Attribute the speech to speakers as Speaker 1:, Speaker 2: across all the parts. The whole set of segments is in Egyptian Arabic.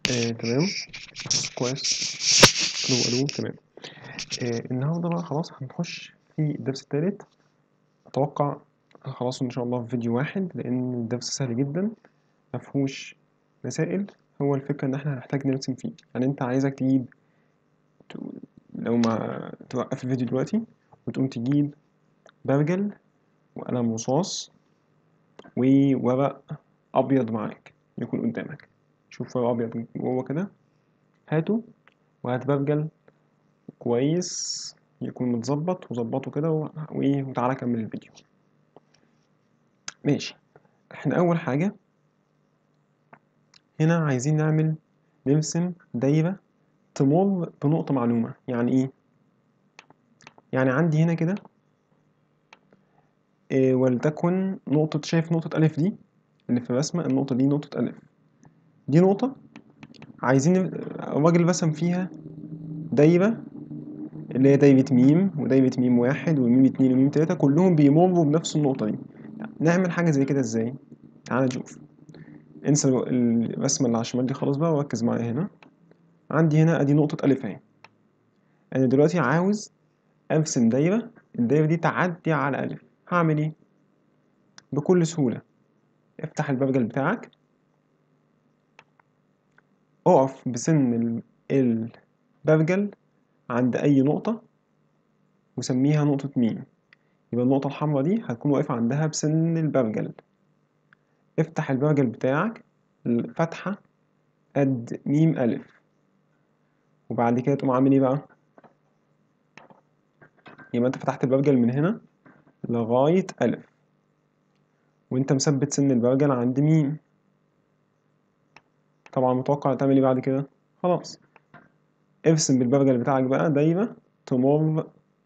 Speaker 1: آه، تمام كويس الو الو تمام آه، النهارده بقى خلاص هنخش في الدرس التالت اتوقع هخلصه ان شاء الله في فيديو واحد لان الدرس سهل جدا مفهوش مسائل هو الفكرة ان احنا هنحتاج نرسم فيه يعني انت عايزك تجيب ت- لو ما توقف الفيديو دلوقتي وتقوم تجيب برجل وقلم رصاص وورق ابيض معاك يكون قدامك شوف ورق ابيض جوه كده هاته وهات برجل كويس يكون متظبط وظبطه كده و- وايه وتعالى كمل الفيديو ماشي احنا اول حاجة هنا عايزين نعمل نرسم دايرة تمر بنقطة معلومة يعني ايه يعني عندي هنا كده إيه ولتكن نقطة شايف نقطة ألف دي اللي في الرسمة النقطة دي نقطة ألف دي نقطة عايزين الراجل رسم فيها دايرة اللي هي دايرة ميم ودايرة ميم واحد وميم اتنين وميم تلاتة كلهم بيمروا بنفس النقطة دي نعمل حاجة زي كده ازاي تعال نشوف انسى الرسمة اللي على الشمال دي خلاص بقى وركز معايا هنا عندي هنا ادي نقطة ألف اهي أنا دلوقتي عاوز أرسم دايرة الدايرة دي تعدي على ألف هعمل ايه بكل سهولة افتح البرجل بتاعك اقف بسن ال- البرجل عند أي نقطة وسميها نقطة ميم يبقى النقطة الحمراء دي هتكون واقف عندها بسن البرجل افتح البرجل بتاعك فتحة قد ميم ألف وبعد كده تقوم عامل ايه بقى يبقى انت فتحت البرجل من هنا لغاية ألف وانت مثبت سن البرجل عند ميم طبعا متوقع تعمل ايه بعد كده خلاص ارسم بالبرجل بتاعك بقى دايرة تمر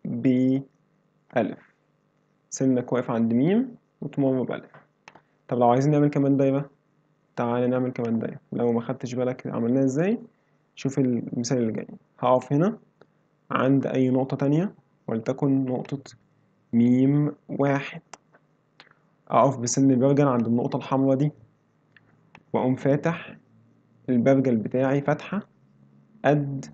Speaker 1: بألف سنك واقف عند ميم وتمر بألف طب لو عايزين نعمل كمان دايرة تعالى نعمل كمان دايرة لو ما خدتش بالك عملناها ازاي شوف المثال اللي جاي هقف هنا عند أي نقطة تانية ولتكن نقطة ميم واحد أقف بسن البرجل عند النقطة الحمراء دي وأقوم فاتح البرجل بتاعي فتحة قد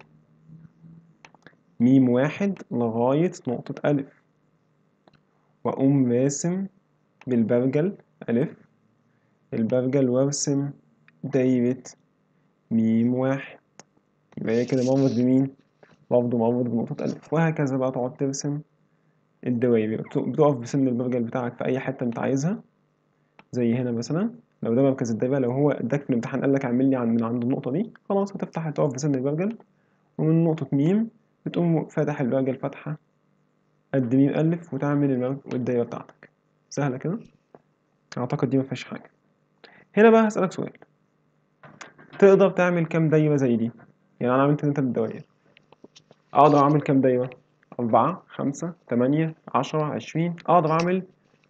Speaker 1: ميم واحد لغاية نقطة ألف وأقوم راسم بالبرجل ألف البرجل وأرسم دايرة ميم واحد يبقى هي كده مرت بمين؟ برضه مرت بنقطة ألف وهكذا بقى تقعد ترسم الدواير بتقف بسن البرجل بتاعك في أي حتة أنت عايزها زي هنا مثلا لو ده مركز الدايرة لو هو اداك في الامتحان قالك اعمل لي عن من عند النقطة دي خلاص هتفتح تقف بسن البرجل ومن نقطة ميم بتقوم فاتح البرجل فتحة قد ميم ألف وتعمل المرك- الدايرة بتاعتك سهلة كده أعتقد دي مفيهاش حاجة هنا بقى هسألك سؤال تقدر تعمل كام دايرة زي دي يعني أنا عملت تلات دواير أقدر أعمل كام دايرة أربعة خمسة تمانية عشرة عشرين أقدر أعمل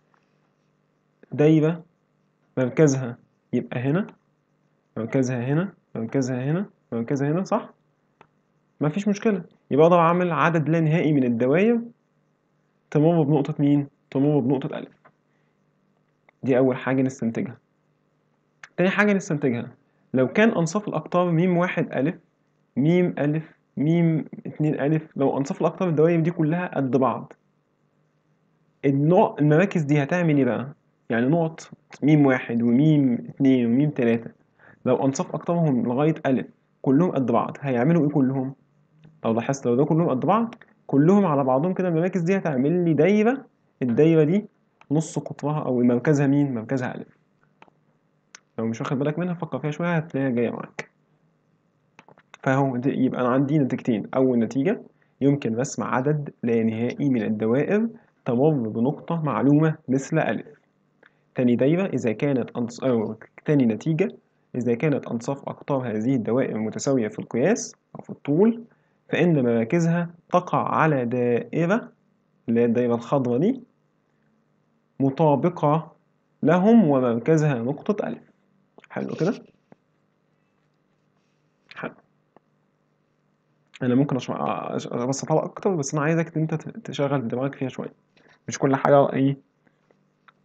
Speaker 1: دايرة مركزها يبقى هنا مركزها هنا مركزها هنا مركزها هنا صح مفيش مشكلة يبقى أقدر أعمل عدد لا نهائي من الدوائر تمر بنقطة مين؟ تمر بنقطة ألف دي أول حاجة نستنتجها تاني حاجة نستنتجها لو كان أنصاف الأقطار ميم واحد ألف ميم ألف ميم اتنين ألف لو أنصاف الأقطار الدوائر دي كلها قد بعض النوع المراكز دي هتعمل ايه بقى؟ يعني نقط ميم واحد وميم اتنين وميم تلاتة لو أنصاف أقطارهم لغاية ألف كلهم قد بعض هيعملوا ايه كلهم؟ لو لاحظت لو ده كلهم قد بعض كلهم على بعضهم كده المراكز دي هتعمل لي دايرة الدايرة دي نص قطرها أو مركزها مين؟ مركزها ألف لو مش واخد بالك منها فكر فيها شوية هتلاقيها جاية معاك فهو دي يبقى أنا عندي نتيجتين أول نتيجة يمكن رسم عدد لا نهائي من الدوائر تمر بنقطة معلومة مثل ألف تاني دايرة إذا كانت أنص... أو تاني نتيجة إذا كانت أنصاف أقطار هذه الدوائر متساوية في القياس أو في الطول فإن مراكزها تقع على دائرة اللي هي الدايرة الخضراء دي مطابقة لهم ومركزها نقطة ألف حلو كده حلو أنا ممكن أشرح أبسطها أكتر بس أنا عايزك أنت تشغل دماغك فيها شوية مش كل حاجة إيه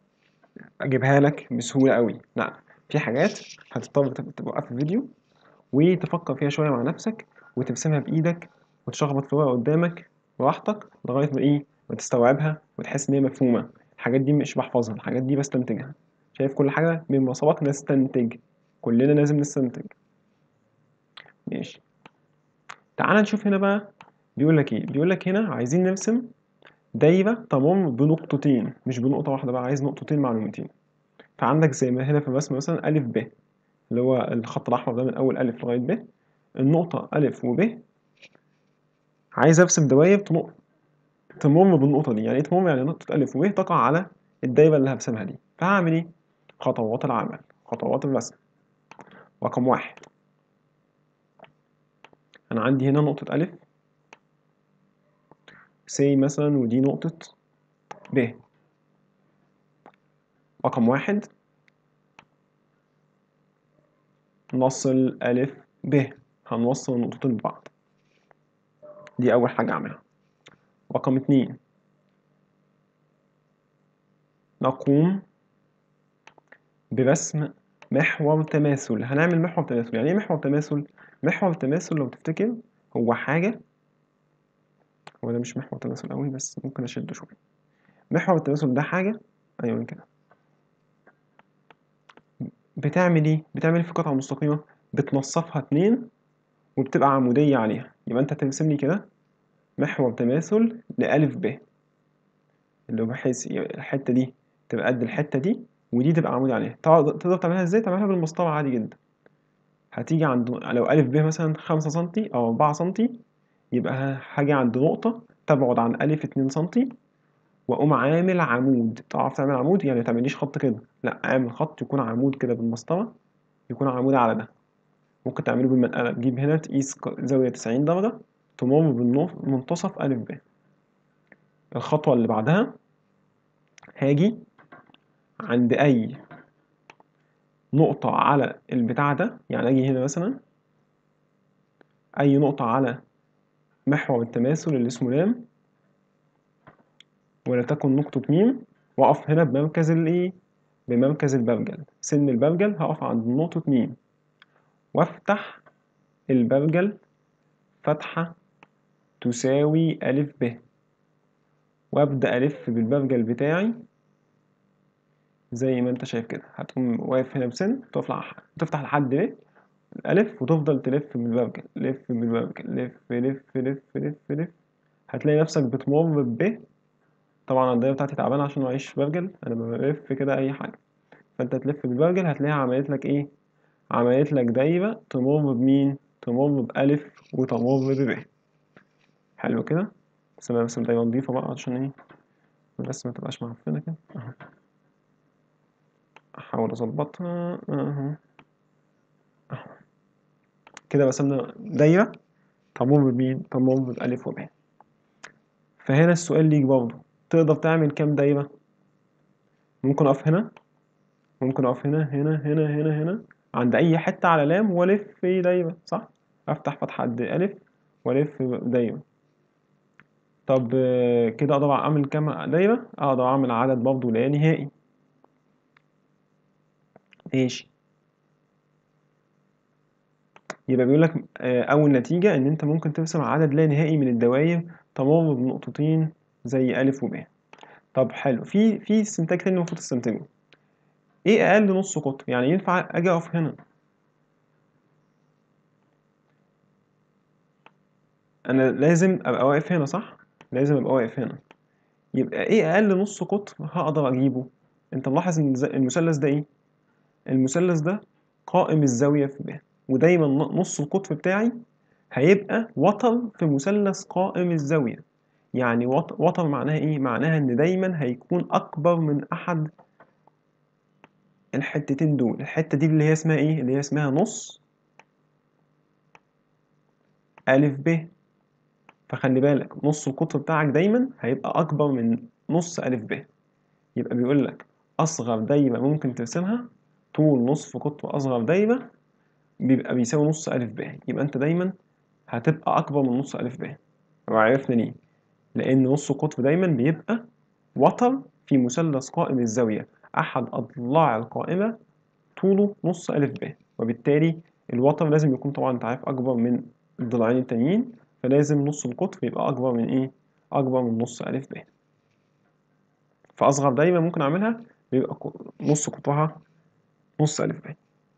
Speaker 1: أجيبها لك بسهولة أوي لا في حاجات هتضطر توقف الفيديو وتفكر فيها شويه مع نفسك وترسمها بايدك وتشخبط في ورقه قدامك براحتك لغايه ما ايه ما تستوعبها وتحس ان هي مفهومه الحاجات دي مش بحفظها الحاجات دي بستنتجها شايف كل حاجه بما سبق نستنتج كلنا لازم نستنتج ماشي تعال نشوف هنا بقى بيقول لك ايه بيقول لك هنا عايزين نرسم دايره تمر بنقطتين مش بنقطه واحده بقى عايز نقطتين معلومتين فعندك زي ما هنا في الرسم مثلا الف ب اللي هو الخط الاحمر ده من اول الف لغايه ب النقطه الف وب عايز ارسم دواير تنق- تمر بالنقطه دي يعني ايه تمر يعني نقطه الف وب تقع على الدايره اللي هرسمها دي فهعمل ايه خطوات العمل خطوات الرسم رقم واحد أنا عندي هنا نقطة ألف سي مثلا ودي نقطة ب رقم واحد نصل ألف ب هنوصل النقطتين ببعض دي أول حاجة أعملها رقم اتنين نقوم برسم محور تماثل هنعمل محور تماثل يعني ايه محور تماثل محور تماثل لو تفتكر هو حاجة هو ده مش محور تماثل قوي بس ممكن اشده شوية محور التماثل ده حاجة ايوه كده بتعمل ايه بتعمل إيه في قطعة مستقيمة بتنصفها اتنين وبتبقى عمودية عليها يبقى انت ترسم لي كده محور تماثل لألف ب اللي هو بحيث الحتة دي تبقى قد الحتة دي ودي تبقى عمودي عليها تقدر تقدر تعملها ازاي تعملها بالمسطرة عادي جدا هتيجي عند لو ألف ب مثلا خمسة سنتي أو أربعة سنتي يبقى هاجي عند نقطة تبعد عن ألف اتنين سنتي وأقوم عامل عمود تعرف تعمل عمود يعني متعمليش خط كده لأ اعمل خط يكون عمود كده بالمسطرة يكون عمود على ده ممكن تعمله بالمنقلة تجيب هنا تقيس زاوية تسعين درجة تمر بمنتصف ألف ب الخطوة اللي بعدها هاجي عند أي نقطة على البتاع ده يعني أجي هنا مثلا أي نقطة على محور التماثل اللي اسمه لام ولتكن نقطة ميم وأقف هنا بمركز الإيه؟ بمركز البرجل سن البرجل هقف عند نقطة ميم وأفتح البرجل فتحة تساوي ألف ب وأبدأ ألف بالبرجل بتاعي زي ما أنت شايف كده هتقوم واقف هنا بسن تطلع تفتح لحد ب الألف وتفضل تلف بالبرجل لف بالبرجل لف لف لف لف لف هتلاقي نفسك بتمر ب طبعا الدايرة بتاعتي تعبانة عشان معيش برجل أنا بلف كده أي حاجة فأنت تلف بالبرجل هتلاقيها عملت لك إيه؟ عملت لك دايرة تمر بمين؟ تمر بألف وتمر بب حلو كده بس أنا برسم دايرة نضيفة بقى عشان إيه؟ بس ما تبقاش معفنة كده أهو أحاول أظبطها أهو أهو كده رسمنا دايرة تمر بمين؟ تمر بألف وب فهنا السؤال ليك برضه تقدر تعمل كام دايرة؟ ممكن أقف هنا ممكن أقف هنا هنا هنا هنا هنا عند أي حتة على لام وألف دايرة صح؟ أفتح فتحة قد ألف وألف دايرة طب كده أقدر أعمل كام دايرة؟ أقدر أعمل عدد برضه لا نهائي ماشي يبقى بيقول لك أول نتيجة إن أنت ممكن ترسم عدد لا نهائي من الدوائر تمر بنقطتين زي ألف وب طب حلو في في استنتاج تاني المفروض تستنتجه ايه اقل نص قطر يعني ينفع اجي اقف هنا انا لازم ابقى واقف هنا صح لازم ابقى واقف هنا يبقى ايه اقل نص قطر هقدر اجيبه انت ملاحظ ان المثلث ده ايه المثلث ده قائم الزاويه في ب ودايما نص القطر بتاعي هيبقى وتر في مثلث قائم الزاويه يعني وتر معناها ايه معناها ان دايما هيكون اكبر من احد الحتتين دول الحتة دي اللي هي اسمها ايه اللي هي اسمها نص ألف ب فخلي بالك نص القطر بتاعك دايما هيبقى أكبر من نص ألف ب يبقى بيقول لك أصغر دايرة ممكن ترسمها طول نصف قطر أصغر دايرة بيبقى بيساوي نص ألف ب يبقى أنت دايما هتبقى أكبر من نص ألف ب وعرفنا ليه لأن نص القطر دايما بيبقى وتر في مثلث قائم الزاوية أحد أضلاع القائمة طوله نص ألف ب وبالتالي الوتر لازم يكون طبعا انت عارف اكبر من الضلعين التانيين فلازم نص القطر يبقى اكبر من ايه اكبر من نص الف ب فاصغر دايره ممكن اعملها بيبقى ق- نص قطرها نص الف ب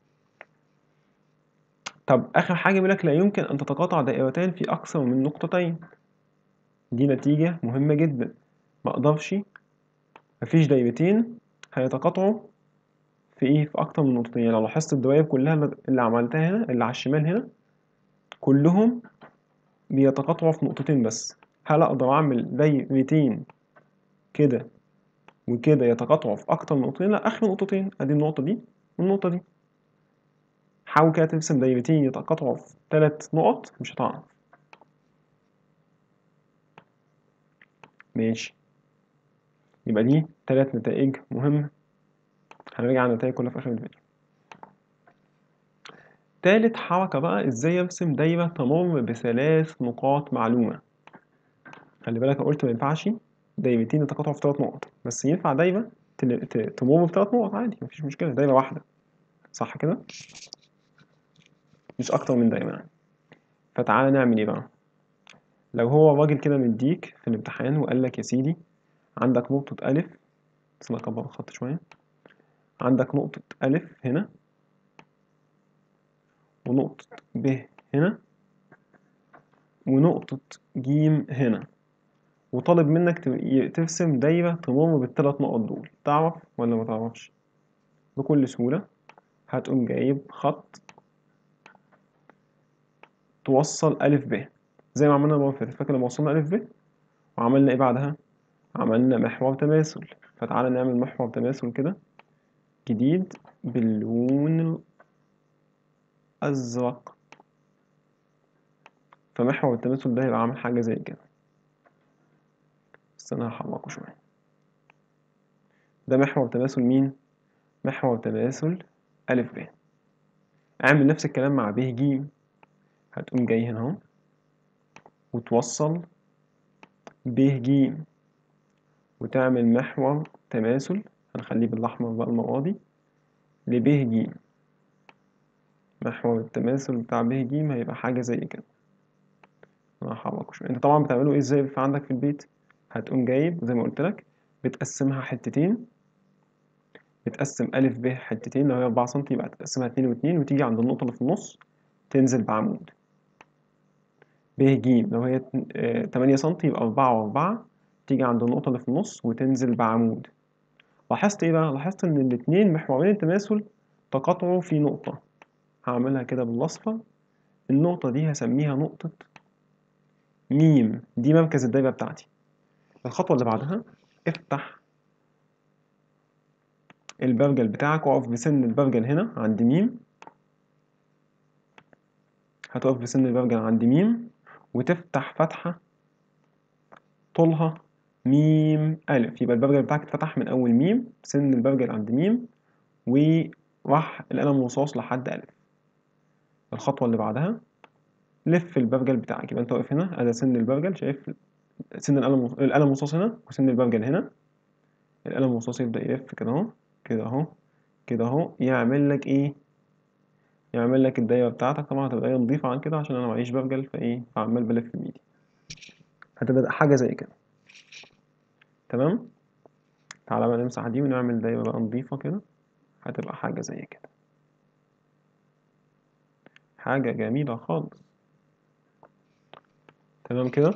Speaker 1: طب اخر حاجه بيقول لك لا يمكن ان تتقاطع دائرتان في اكثر من نقطتين دي نتيجه مهمه جدا ما اقدرش مفيش دايرتين هيتقاطعوا في ايه في اكتر من نقطتين يعني لو لاحظت الدوائر كلها اللي- اللي عملتها هنا اللي على الشمال هنا كلهم بيتقاطعوا في نقطتين بس هل اقدر اعمل دايرتين كده وكده يتقاطعوا في اكتر من نقطتين لا اخر نقطتين ادي النقطه دي والنقطه دي حاول كده ترسم دايرتين يتقاطعوا في ثلاث نقط مش هتعرف ماشي يبقى دي ثلاث نتائج مهمة هنراجع على النتائج كلها في آخر الفيديو تالت حركة بقى ازاي ارسم دايرة تمر بثلاث نقاط معلومة خلي بالك أنا قلت ما ينفعش دايرتين يتقاطعوا في ثلاث نقط بس ينفع دايرة تل- ت- تمر بثلاث نقط عادي مفيش مشكلة دايرة واحدة صح كده؟ مش أكتر من دايرة يعني فتعالى نعمل ايه بقى لو هو راجل كده مديك في الامتحان وقال لك يا سيدي عندك نقطة ألف بس أنا أكبر الخط شوية عندك نقطة ألف هنا ونقطة ب هنا ونقطة جيم هنا وطالب منك ت- ي- ترسم دايرة تمر بالثلاث نقط دول تعرف ولا ما تعرفش بكل سهولة هتقوم جايب خط توصل ألف ب زي ما عملنا المرة اللي فاتت فاكر لما وصلنا ألف ب وعملنا إيه بعدها عملنا محور تماثل فتعالى نعمل محور تماثل كده جديد باللون الأزرق فمحور التماثل ده يبقى عامل حاجة زي كده بس أنا هحركه شوية ده محور تماثل مين؟ محور تماثل ألف ب اعمل نفس الكلام مع ب ج هتقوم جاي هنا اهو وتوصل ب ج وتعمل محور تماثل هنخليه بالأحمر بقى المرة دي لب ج محور التماثل بتاع ب ج هيبقى حاجة زي كده أنا هحركه شوية أنت طبعا بتعمله إيه إزاي في عندك في البيت هتقوم جايب زي ما قلت لك بتقسمها حتتين بتقسم ألف ب حتتين لو هي أربعة سنتي يبقى تقسمها اتنين واتنين وتيجي عند النقطة اللي في النص تنزل بعمود ب ج لو هي اتن- آه، تمانية سنتي يبقى أربعة وأربعة تيجي عند النقطة اللي في النص وتنزل بعمود لاحظت إيه بقى؟ لاحظت إن الاتنين محورين التماثل تقاطعوا في نقطة هعملها كده بالأصفر النقطة دي هسميها نقطة ميم دي مركز الدايرة بتاعتي الخطوة اللي بعدها افتح البرجل بتاعك واقف بسن البرجل هنا عند ميم هتقف بسن البرجل عند ميم وتفتح فتحة طولها ميم ألف يبقى البرجل بتاعك اتفتح من أول ميم سن البرجل عند ميم وراح القلم رصاص لحد ألف الخطوة اللي بعدها لف البرجل بتاعك يبقى انت واقف هنا ادي سن البرجل شايف سن القلم القلم رصاص هنا وسن البرجل هنا القلم الرصاص يبدأ يلف كده اهو كده اهو كده اهو يعمل لك ايه يعمل لك الدايرة بتاعتك طبعا هتبقى ايه نضيفة عن كده عشان انا معيش برجل فايه فعمال بلف بإيدي هتبقى حاجة زي كده تمام تعالى بقى نمسح دي ونعمل دايرة بقى نضيفة كده هتبقى حاجة زي كده حاجة جميلة خالص تمام كده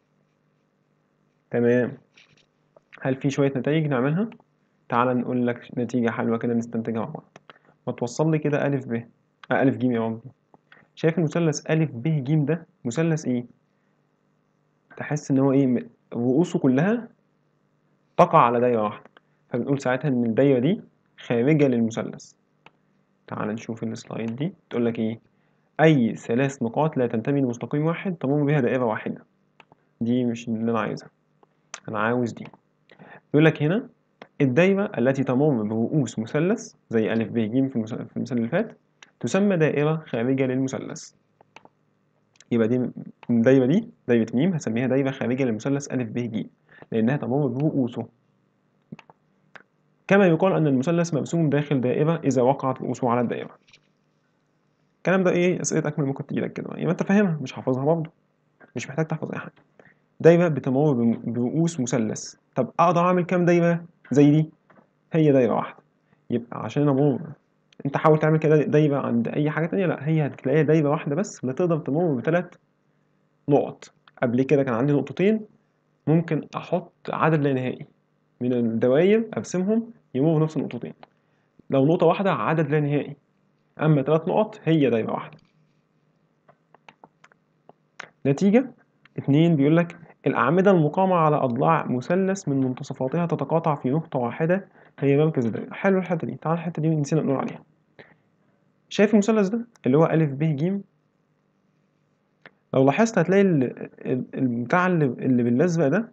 Speaker 1: تمام هل في شوية نتائج نعملها تعالى نقول لك نتيجة حلوة كده نستنتجها مع بعض ما توصل لي كده ألف ب آه ألف ج يا ربي شايف المثلث ألف ب ج ده مثلث إيه؟ تحس إن هو إيه م- رؤوسه كلها تقع على دايرة واحدة فبنقول ساعتها إن الدايرة دي خارجة للمثلث تعال نشوف السلايد دي تقول لك إيه أي ثلاث نقاط لا تنتمي لمستقيم واحد تمر بها دائرة واحدة دي مش اللي أنا عايزها أنا عاوز دي يقول لك هنا الدايرة التي تمر برؤوس مثلث زي ألف ب ج في المثل في المثال اللي فات تسمى دائرة خارجة للمثلث يبقى دي الدايرة دي دايرة م هسميها دايرة خارجة للمثلث ألف ب ج لأنها تمر برؤوسه كما يقال أن المثلث مرسوم داخل دائرة إذا وقعت رؤوسه على الدائرة الكلام ده ايه اسئله اكمل ممكن تجي لك كده يبقى انت فاهمها مش حافظها برضه مش محتاج تحفظ اي حاجه دايره بتمر بم- برؤوس مثلث طب اقدر اعمل كام دايره زي دي هي دايره واحده يبقى عشان امر انت حاول تعمل كده دايره عند اي حاجه تانية لا هي هتلاقيها دايره واحده بس اللي تقدر تمر بثلاث نقط قبل كده كان عندي نقطتين ممكن احط عدد لا نهائي من الدوائر ارسمهم يمروا نفس النقطتين لو نقطه واحده عدد لا نهائي اما ثلاث نقط هي دايره واحده نتيجه اتنين بيقول لك الأعمدة المقامة على أضلاع مثلث من منتصفاتها تتقاطع في نقطة واحدة هي مركز الدائرة حلو الحتة دي تعال الحتة دي نسينا نقول عليها شايف المثلث ده اللي هو ألف ب ج لو لاحظت هتلاقي ال- ال- البتاع اللي, اللي بالأزرق ده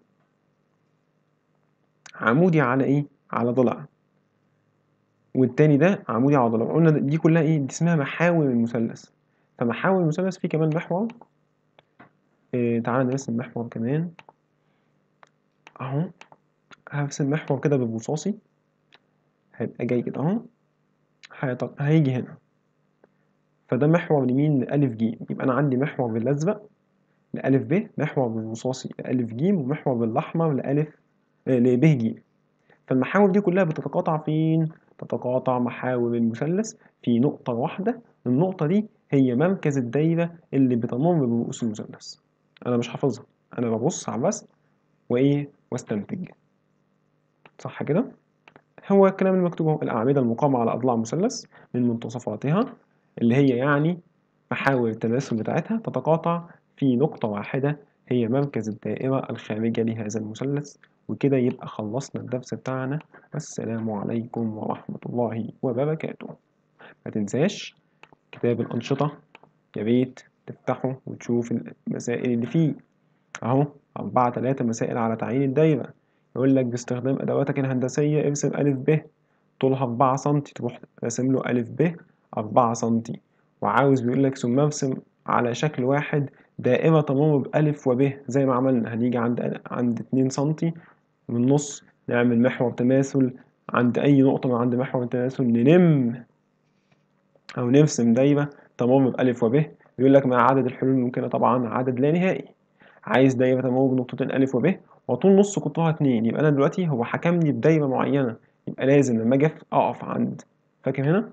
Speaker 1: عمودي على إيه؟ على ضلع والتاني ده عمودي على ضلع قلنا دي كلها إيه؟ دي اسمها محاور المثلث فمحاور المثلث فيه كمان محور إيه تعالى نرسم محور كمان أهو هرسم محور كده بالرصاصي هيبقى جاي كده أهو هيط- هيجي هنا فده محور لمين لألف ج يبقى أنا عندي محور بالأزرق لألف ب محور بالرصاصي لألف ج ومحور بالأحمر لألف آه، لب ج فالمحاور دي كلها بتتقاطع فين؟ تتقاطع محاور المثلث في نقطة واحدة النقطة دي هي مركز الدايرة اللي بتمر برؤوس المثلث أنا مش حافظها أنا ببص على الرسم وإيه واستنتج صح كده؟ هو الكلام المكتوب اهو الأعمدة المقامة على أضلاع مثلث من منتصفاتها اللي هي يعني محاور التماثل بتاعتها تتقاطع في نقطة واحدة هي مركز الدائرة الخارجة لهذا المثلث وكده يبقى خلصنا الدرس بتاعنا والسلام عليكم ورحمة الله وبركاته ما تنساش كتاب الأنشطة يا ريت تفتحه وتشوف المسائل اللي فيه أهو أربعة تلاتة مسائل على تعيين الدايرة يقول لك باستخدام أدواتك الهندسية ارسم ألف ب طولها أربعة سنتي تروح راسم له ألف ب أربعة سنتي وعاوز بيقول لك ثم ارسم على شكل واحد دائرة تمر بألف وب زي ما عملنا هنيجي عند عند اتنين سنتي من النص نعمل محور تماثل عند أي نقطة من عند محور التماثل نلم أو نرسم دايرة تمر بألف وب بيقول لك مع عدد الحلول الممكنة طبعا عدد لا نهائي عايز دايرة تمر بنقطتين ألف وب وطول نص قطرها اتنين يبقى أنا دلوقتي هو حكمني بدايرة معينة يبقى لازم لما أجي أقف عند فاكر هنا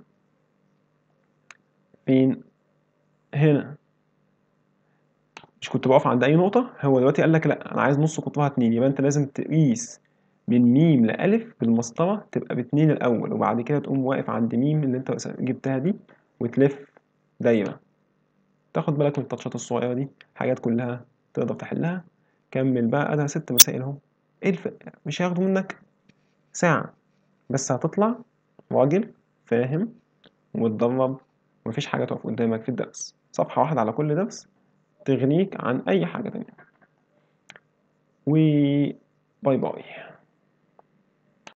Speaker 1: فين هنا مش كنت بقف عند أي نقطة هو دلوقتي قال لك لأ أنا عايز نص قطرها اتنين يبقى أنت لازم تقيس من ميم لألف بالمسطرة تبقى باتنين الأول وبعد كده تقوم واقف عند ميم اللي أنت جبتها دي وتلف دايرة تاخد بالك من التاتشات الصغيرة دي حاجات كلها تقدر تحلها كمل بقى أنا ست مسائل أهو إيه الف... مش هياخدوا منك ساعة بس هتطلع راجل فاهم ومتدرب ومفيش حاجة تقف قدامك في الدرس صفحة واحدة على كل درس تغنيك عن أي حاجة تانية و باي باي